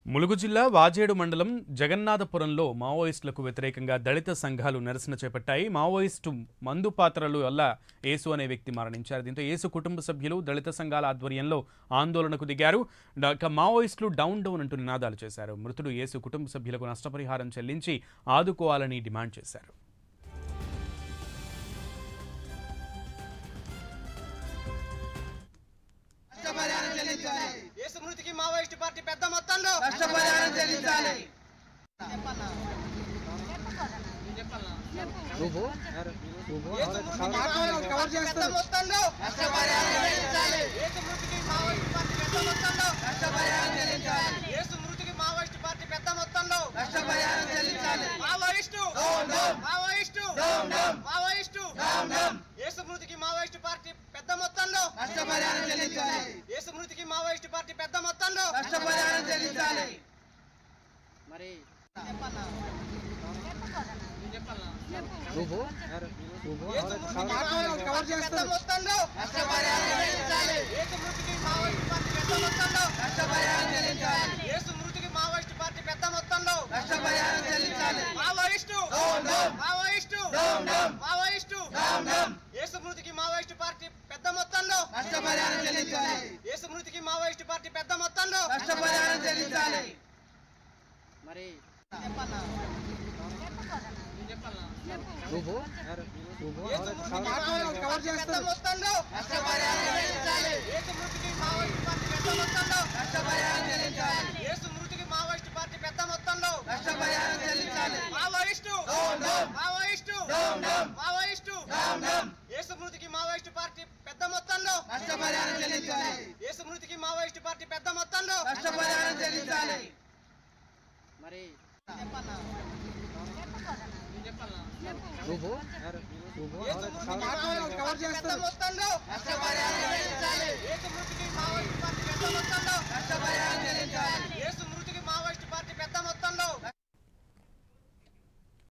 ములుగు జిల్లా వాజేడు మండలం జగన్నాథపురంలో మావోయిస్టులకు వ్యతిరేకంగా దళిత సంఘాలు నిరసన చేపట్టాయి మావోయిస్టు మందు పాత్రలు వల్ల యేసు అనే వ్యక్తి మరణించారు దీంతో యేసు కుటుంబ సభ్యులు దళిత సంఘాల ఆధ్వర్యంలో ఆందోళనకు దిగారు డ- ఇక మావోయిస్టులు డౌన్ డౌన్ అంటూ నినాదాలు చేశారు మృతుడు యేసు కుటుంబ సభ్యులకు నష్టపరిహారం చెల్లించి ఆదుకోవాలని డిమాండ్ చేశారు నష్టపరిహారం చెల్లించాలి యేసు మృతికి మావోయిస్టు పార్టీ పెద్ద మొత్తంలో నష్టపరిహారం చెల్లించాలి యేసు మృతికి మావోయిస్టు పార్టీ పెద్ద మొత్తంలో నష్టపరిహారం చెల్లించాలి యేసు మృతికి మావోయిస్టు పార్టీ పెద్ద మొత్తంలో నష్టపరిహారం చెల్లించాలి యేసు మృతికి మావోయిస్టు పార్టీ పెద్ద మొత్తంలో నష్టపరిహారం చెల్లించాలి Maoist down down Maoist down down Maoist down down Yesu మృతికి మావోయిస్టు పార్టీ పెద్ద మొత్తంలో నష్టపరిహారం చెల్లించాలి యేసు మృతికి మావోయిస్టు పార్టీ పెద్ద మొత్తంలో నష్టపరిహారం చెల్లించాలి మరి యేసు మృతికి మావోయిస్టు పార్టీ పెద్ద మొత్తంలో నష్టపరిహారం చెల్లించాలి యేసు మృతికి మావోయిస్టు పార్టీ పెద్ద మొత్తంలో నష్టపరిహారం చెల్లించాలి యేసు మృతికి మావోయిస్టు పార్టీ పెద్ద మొత్తంలో నష్టపరిహారం చెల్లించాలి Maoist down down Maoist down down Maoist down down Yesu మృతికి మావోయిస్టు పార్టీ పెద్ద మొత్తంలో నష్టపరిహారం చెల్లించాలి యేసు మృతికి మావోయిస్టు పార్టీ పెద్ద మొత్తంలో నష్టపరిహారం చెల్లించాలి మరి యేసు మృతికి మావోయిస్టు పార్టీ పెద్ద మొత్తంలో నష్టపరిహారం చెల్లించాలి యేసు మృతికి మావోయిస్టు పార్టీ పెద్ద మొత్తంలో నష్టపరిహారం చెల్లించాలి యేసు మృతికి మావోయిస్టు పార్టీ పెద్ద మొత్తంలో నష్టపరిహారం చెల్లించాలి Maoist down down Maoist down down Maoist down down Yesu మృతికి మావోయిస్టు పార్టీ పెద్ద మొత్తంలో నష్టపరిహారం చెల్లించాలి యేసు మృతికి మావోయిస్టు పార్టీ పెద్ద మొత్తంలో నష్టపరిహారం చెల్లించాలి మరి యేసు మృతికి మావోయిస్టు పార్టీ పెద్ద మొత్తంలో నష్టపరిహారం చెల్లించాలి యేసు మృతికి మావోయిస్టు పార్టీ పెద్ద మొత్తంలో